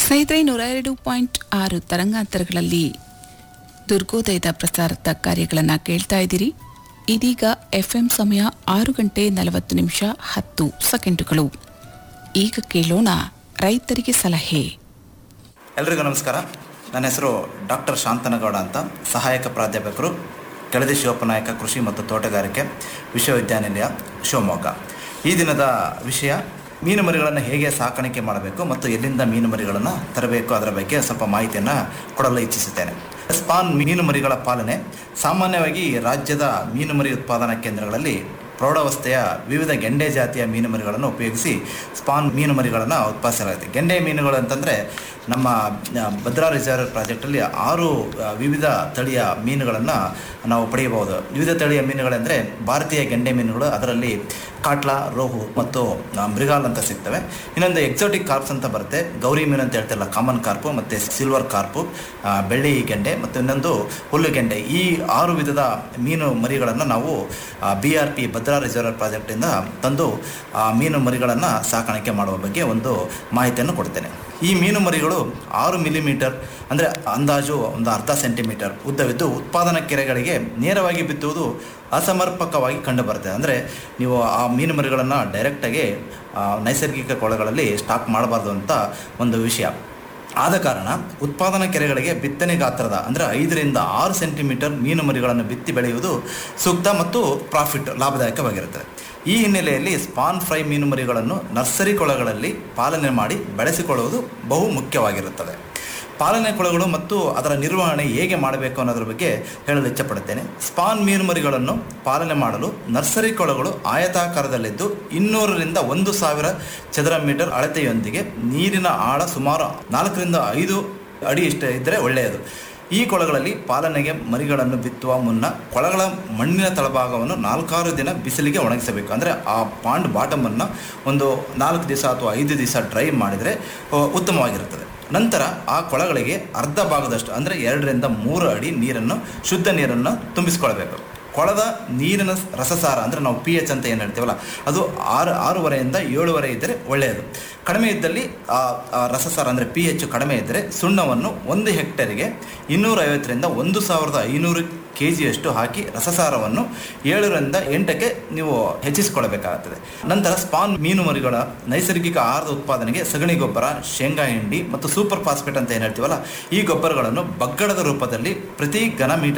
ಸ್ನೇಹಿತರೆ ನೂರ ಎರಡು ಪಾಯಿಂಟ್ ಆರು ತರಂಗಾಂತರಗಳಲ್ಲಿ ದುರ್ಗೋದಯದ ಪ್ರಸಾರದ ಕಾರ್ಯಗಳನ್ನು ಕೇಳ್ತಾ ಇದ್ದೀರಿ ಇದೀಗ ಎಫ್ಎಂ ಸಮಯ ಆರು ಗಂಟೆ ನಲವತ್ತು ನಿಮಿಷ ಹತ್ತು ಸೆಕೆಂಡುಗಳು ಈಗ ಕೇಳೋಣ ರೈತರಿಗೆ ಸಲಹೆ ಎಲ್ರಿಗೂ ನಮಸ್ಕಾರ ನನ್ನ ಹೆಸರು ಡಾಕ್ಟರ್ ಶಾಂತನಗೌಡ ಅಂತ ಸಹಾಯಕ ಪ್ರಾಧ್ಯಾಪಕರು ಕೆಳದಿ ಶಿವಪ್ಪನಾಯಕ ಕೃಷಿ ಮತ್ತು ತೋಟಗಾರಿಕೆ ವಿಶ್ವವಿದ್ಯಾನಿಲಯ ಶಿವಮೊಗ್ಗ ಈ ದಿನದ ವಿಷಯ ಮೀನು ಮರಿಗಳನ್ನು ಹೇಗೆ ಸಾಕಾಣಿಕೆ ಮಾಡಬೇಕು ಮತ್ತು ಎಲ್ಲಿಂದ ಮೀನು ಮರಿಗಳನ್ನು ತರಬೇಕು ಅದರ ಬಗ್ಗೆ ಸ್ವಲ್ಪ ಮಾಹಿತಿಯನ್ನು ಕೊಡಲು ಇಚ್ಛಿಸುತ್ತೇನೆ ಸ್ಪಾನ್ ಮೀನು ಮರಿಗಳ ಪಾಲನೆ ಸಾಮಾನ್ಯವಾಗಿ ರಾಜ್ಯದ ಮೀನು ಮರಿ ಉತ್ಪಾದನಾ ಕೇಂದ್ರಗಳಲ್ಲಿ ಪ್ರೌಢಾವಸ್ಥೆಯ ವಿವಿಧ ಗೆಂಡೆ ಜಾತಿಯ ಮೀನು ಮರಿಗಳನ್ನು ಉಪಯೋಗಿಸಿ ಸ್ಪಾನ್ ಮೀನು ಮರಿಗಳನ್ನು ಉತ್ಪಾದಿಸಲಾಗುತ್ತೆ ಗೆಂಡೆ ಮೀನುಗಳು ಅಂತಂದರೆ ನಮ್ಮ ಆ, ಭದ್ರಾ ರಿಸರ್ವ್ ಪ್ರಾಜೆಕ್ಟಲ್ಲಿ ಆರು ಆ, ವಿವಿಧ ತಳಿಯ ಮೀನುಗಳನ್ನು ನಾವು ಪಡೆಯಬಹುದು ವಿವಿಧ ತಳಿಯ ಮೀನುಗಳೆಂದರೆ ಭಾರತೀಯ ಗೆಂಡೆ ಮೀನುಗಳು ಅದರಲ್ಲಿ ಕಾಟ್ಲಾ ರೋಹು ಮತ್ತು ಆ, ಮೃಗಾಲ್ ಅಂತ ಸಿಗ್ತವೆ ಇನ್ನೊಂದು ಎಕ್ಸೋಟಿಕ್ ಕಾರ್ಪ್ಸ್ ಅಂತ ಬರುತ್ತೆ ಗೌರಿ ಮೀನು ಅಂತ ಹೇಳ್ತಿರಲ್ಲ ಕಾಮನ್ ಕಾರ್ಪು ಮತ್ತು ಸಿಲ್ವರ್ ಕಾರ್ಪು ಆ, ಬೆಳ್ಳಿ ಗೆಂಡೆ ಮತ್ತು ಇನ್ನೊಂದು ಹುಲ್ಲು ಗೆಂಡೆ ಈ ಆರು ವಿಧದ ಮೀನು ಮರಿಗಳನ್ನು ನಾವು B R P Bhadra reserve ಪ್ರಾಜೆಕ್ಟಿಂದ ತಂದು ಆ ಮೀನು ಮರಿಗಳನ್ನು ಸಾಕಾಣಿಕೆ ಮಾಡುವ ಬಗ್ಗೆ ಒಂದು ಮಾಹಿತಿಯನ್ನು ಕೊಡ್ತೇನೆ ಈ ಮೀನು ಮರಿಗಳು ಆರು ಮಿಲಿಮೀಟರ್ ಅಂದರೆ ಅಂದಾಜು ಒಂದು ಅರ್ಧ ಸೆಂಟಿಮೀಟರ್ ಉದ್ದವಿದ್ದು ಉತ್ಪಾದನಾ ಕೆರೆಗಳಿಗೆ ನೇರವಾಗಿ ಬಿತ್ತುವುದು ಅಸಮರ್ಪಕವಾಗಿ ಕಂಡುಬರುತ್ತೆ ಅಂದರೆ ನೀವು ಆ ಮೀನು ಮರಿಗಳನ್ನು ಡೈರೆಕ್ಟಾಗಿ ಆ, ನೈಸರ್ಗಿಕ ಕೊಳಗಳಲ್ಲಿ ಸ್ಟಾಕ್ ಮಾಡಬಾರ್ದು ಅಂತ ಒಂದು ವಿಷಯ ಆದ ಕಾರಣ ಉತ್ಪಾದನಾ ಕೆರೆಗಳಿಗೆ ಬಿತ್ತನೆ ಗಾತ್ರದ ಅಂದರೆ ಐದರಿಂದ ಆರು ಸೆಂಟಿಮೀಟರ್ ಮೀನು ಮರಿಗಳನ್ನು ಬಿತ್ತಿ ಬೆಳೆಯುವುದು ಸೂಕ್ತ ಮತ್ತು ಪ್ರಾಫಿಟ್ ಲಾಭದಾಯಕವಾಗಿರುತ್ತದೆ ಈ ಹಿನ್ನೆಲೆಯಲ್ಲಿ ಸ್ಪಾನ್ ಫ್ರೈ ಮೀನು ಮರಿಗಳನ್ನು ನರ್ಸರಿ ಕೊಳಗಳಲ್ಲಿ ಪಾಲನೆ ಮಾಡಿ ಬೆಳೆಸಿಕೊಳ್ಳುವುದು ಬಹು ಮುಖ್ಯವಾಗಿರುತ್ತದೆ ಪಾಲನೆ ಕೊಳಗಳು ಮತ್ತು ಅದರ ನಿರ್ವಹಣೆ ಹೇಗೆ ಮಾಡಬೇಕು ಅನ್ನೋದ್ರ ಬಗ್ಗೆ ಹೇಳಲು ಇಚ್ಛಪಡುತ್ತೇನೆ ಸ್ಪಾನ್ ಮೀನು ಮರಿಗಳನ್ನು ಪಾಲನೆ ಮಾಡಲು ನರ್ಸರಿ ಕೊಳಗಳು ಆಯತಾಕಾರದಲ್ಲಿದ್ದು ಇನ್ನೂರರಿಂದ ಒಂದು ಸಾವಿರ ಚದರ ಮೀಟರ್ ಅಳತೆಯೊಂದಿಗೆ ನೀರಿನ ಆಳ ಸುಮಾರು ನಾಲ್ಕರಿಂದ ಐದು ಅಡಿ ಇಷ್ಟ ಇದ್ದರೆ ಒಳ್ಳೆಯದು ಈ ಕೊಳಗಳಲ್ಲಿ ಪಾಲನೆಗೆ ಮರಿಗಳನ್ನು ಬಿತ್ತುವ ಮುನ್ನ ಕೊಳಗಳ ಮಣ್ಣಿನ ತಳಭಾಗವನ್ನು ನಾಲ್ಕಾರು ದಿನ ಬಿಸಿಲಿಗೆ ಒಣಗಿಸಬೇಕು ಅಂದರೆ ಆ ಪಾಂಡ್ ಬಾಟಮನ್ನು ಒಂದು ನಾಲ್ಕು ದಿವಸ ಅಥವಾ ಐದು ದಿವಸ ಡ್ರೈ ಮಾಡಿದರೆ ಆ, ಉತ್ತಮವಾಗಿರುತ್ತದೆ ನಂತರ ಆ ಕೊಳಗಳಿಗೆ ಅರ್ಧ ಭಾಗದಷ್ಟು ಅಂದರೆ ಎರಡರಿಂದ ಮೂರು ಅಡಿ ನೀರನ್ನು ಶುದ್ಧ ನೀರನ್ನು ತುಂಬಿಸಿಕೊಳ್ಬೇಕು ಕೊಳದ ನೀರಿನ ರಸಸಾರ ಅಂದರೆ ನಾವು ಪಿ ಎಚ್ ಅಂತ ಏನು ಹೇಳ್ತೀವಲ್ಲ ಅದು ಆರು ಆರೂವರೆಯಿಂದ ಏಳುವರೆ ಇದ್ದರೆ ಒಳ್ಳೆಯದು ಕಡಿಮೆ ಇದ್ದಲ್ಲಿ ಆ ಆ ರಸಸಾರ ಅಂದರೆ ಪಿ ಎಚ್ ಕಡಿಮೆ ಇದ್ದರೆ ಸುಣ್ಣವನ್ನು ಒಂದು ಹೆಕ್ಟೇರಿಗೆ ಇನ್ನೂರೈವತ್ತರಿಂದ ಒಂದು ಸಾವಿರದ ಐನೂರು ಕೆ ಜಿಯಷ್ಟು ಹಾಕಿ ರಸಸಾರವನ್ನು ಏಳರಿಂದ ಎಂಟಕ್ಕೆ ನೀವು ಹೆಚ್ಚಿಸಿಕೊಳ್ಳಬೇಕಾಗುತ್ತದೆ ನಂತರ ಸ್ಪಾನ್ ಮೀನು ಮರಿಗಳ ನೈಸರ್ಗಿಕ ಆಹಾರದ ಉತ್ಪಾದನೆಗೆ ಸಗಣಿ ಗೊಬ್ಬರ ಶೇಂಗಾ ಹಿಂಡಿ ಮತ್ತು ಸೂಪರ್ ಫಾಸ್ಫೇಟ್ ಅಂತ ಏನು ಹೇಳ್ತೀವಲ್ಲ ಈ ಗೊಬ್ಬರಗಳನ್ನು ಬಗ್ಗಡದ ರೂಪದಲ್ಲಿ ಪ್ರತಿ ಘನ ಮೀಟರ್